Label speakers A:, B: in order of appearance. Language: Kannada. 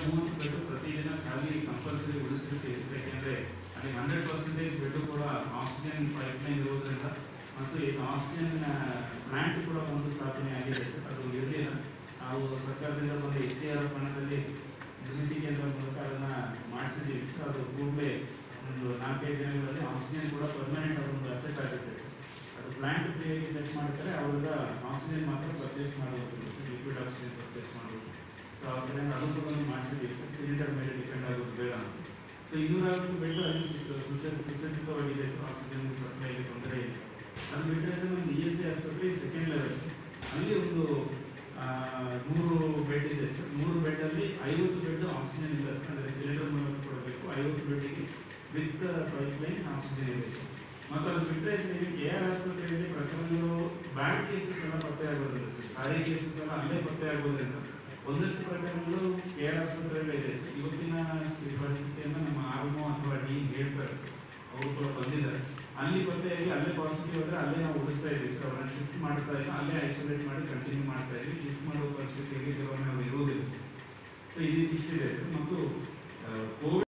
A: ಮೂವತ್ತು ಬೆಡ್ ಪ್ರತಿದಿನ ಖಾಲಿ ಕಂಪಲ್ಸರಿ ಉಳಿಸಲಿಕ್ಕೆ ಇರುತ್ತೆ ಯಾಕೆಂದರೆ ಅಲ್ಲಿ ಹಂಡ್ರೆಡ್ ಪರ್ಸೆಂಟೇಜ್ ಬೆಡ್ ಕೂಡ ಆಕ್ಸಿಜನ್ ಪೈಪ್ಲೈನ್ ಇರೋದ್ರಿಂದ ಮತ್ತು ಈಗ ಆಕ್ಸಿಜನ್ ಪ್ಲಾಂಟ್ ಕೂಡ ಒಂದು ಸ್ಥಾಪನೆ ಆಗಿದೆ ಸರ್ ಅದು ಇರಲಿಲ್ಲ ನಾವು ಸರ್ಕಾರದಿಂದ ಬಂದ ಎಸ್ ಟಿ ಆರ್ ಹಣದಲ್ಲಿ ನಿರ್ಮಿತಿ ಕೇಂದ್ರ ಮೂಲಕ ಅದನ್ನು ಮಾಡಿಸಿದ್ದೀವಿ ಸರ್ ಅದು ಕೂಡಲೇ ಒಂದು ನಾಲ್ಕೈದು ದಿನಗಳಲ್ಲಿ ಆಕ್ಸಿಜನ್ ಕೂಡ ಪರ್ಮನೆಂಟ್ ಅದೊಂದು ಅಸೆಟ್ ಆಗುತ್ತೆ ಸರ್ ಅದು ಪ್ಲಾಂಟ್ ಫ್ರೀಯಾಗಿ ಸೆಟ್ ಮಾಡ್ತಾರೆ ಅವ್ರಿಗೆ ಆಕ್ಸಿಜನ್ ಮಾತ್ರ ಪರ್ಚೇಸ್ ಮಾಡಬೇಕು ಲಿಕ್ವಿಡ್ ಆಕ್ಸಿಜನ್ ಪರ್ಚೇಸ್ ಮಾಡಬೇಕು ಸೊ ಅದರಿಂದ ಅದೊಂದು ಒಂದು ಮಾಡಿಸಿದ್ದೀವಿ ಸರ್ ಸಿಲಿಂಡರ್ ಮೇಲೆ ಡಿಪೆಂಡ್ ಆಗೋದು ಬೇಡ ಅಂತ ಸೊ ಇನ್ನೂರೈವತ್ತು ಬೆಡ್ ಅಲ್ಲಿ ಸುಸ- ಸುಸಜ್ಜಿತವಾಗಿದೆ ಸರ್ ಆಕ್ಸಿಜನ್ ಸಪ್ಲೈಗೆ ತೊಂದರೆ ಇಲ್ಲ ಅದು ಬಿಟ್ಟರೆ ಸರ್ ಒಂದು ಇ ಎಸ್ ಸಿ ಆಸ್ಪತ್ರೆ ಸೆಕೆಂಡ್ ಲೆವೆಲ್ ಅಲ್ಲಿ ಒಂದು ಆ, ಮೂರು ಬೆಡ್ ಇದೆ ಸರ್ ಮೂರು ಬೆಡ್ಡಲ್ಲಿ ಐವತ್ತು ಬೆಡ್ ಆಕ್ಸಿಜನ್ ಇಲ್ಲ ಸರ್ ಅಂದರೆ ಸಿಲಿಂಡರ್ ಮೂಲಕ ಕೊಡಬೇಕು ಐವತ್ತು ಬೆಡ್ಡಿಗೆ ವಿತ್ ಪೈಪ್ ಲೈನ್ ಆಕ್ಸಿಜನ್ ಇದೆ ಸರ್ ಮತ್ತು ಅದು ಬಿಟ್ಟರೆ ಸರ್ ಕೆ ಆರ್ ಆಸ್ಪತ್ರೆಯಲ್ಲಿ ಪ್ರಕರಣಗಳು ಬ್ಯಾಡ್ ಕೇಸಸ್ ಎಲ್ಲ ಪತ್ತೆ ಆಗೋದಿಲ್ಲ ಸರ್ ಸಾರಿ ಕೇಸಸ್ ಎಲ್ಲ ಅಲ್ಲೇ ಪತ್ತೆ ಆಗೋದ್ರಿಂದ ಒಂದಷ್ಟು ಪ್ರಕರಣಗಳು ಕೆ ಆರ್ ಆಸ್ಪತ್ರೆಯಲ್ಲೇ ಇದೆ ಸರ್ ಇವತ್ತಿನ ಸ್ಥಿತಿ ಪರಿಸ್ಥಿತಿಯನ್ನು ನಮ್ಮ ಆರ್ ಅಥವಾ ಡಿ ಹೇಳ್ತಾರೆ ಸರ್ ಅವರು ಕೂಡ ಬಂದಿದ್ದಾರೆ ಅಲ್ಲಿ ಪತ್ತೆಯಾಗಿ ಅಲ್ಲೇ ಪಾಸಿಟಿವ್ ಆದರೆ ಅಲ್ಲೇ ನಾವು ಉಳಿಸ್ತಾ ಇದ್ದೀವಿ ಸರ್ ಅವ್ರನ್ನ ಶಿಫ್ಟ್ ಮಾಡ್ತಾ ಇಲ್ಲ ಅಲ್ಲೇ ಐಸೋಲೇಟ್ ಮಾಡಿ ಕಂಟಿನ್ಯೂ ಮಾಡ್ತಾ ಇದ್ದೀವಿ ಶಿಫ್ಟ್ ಮಾಡೋ ಪರಿಸ್ಥಿತಿ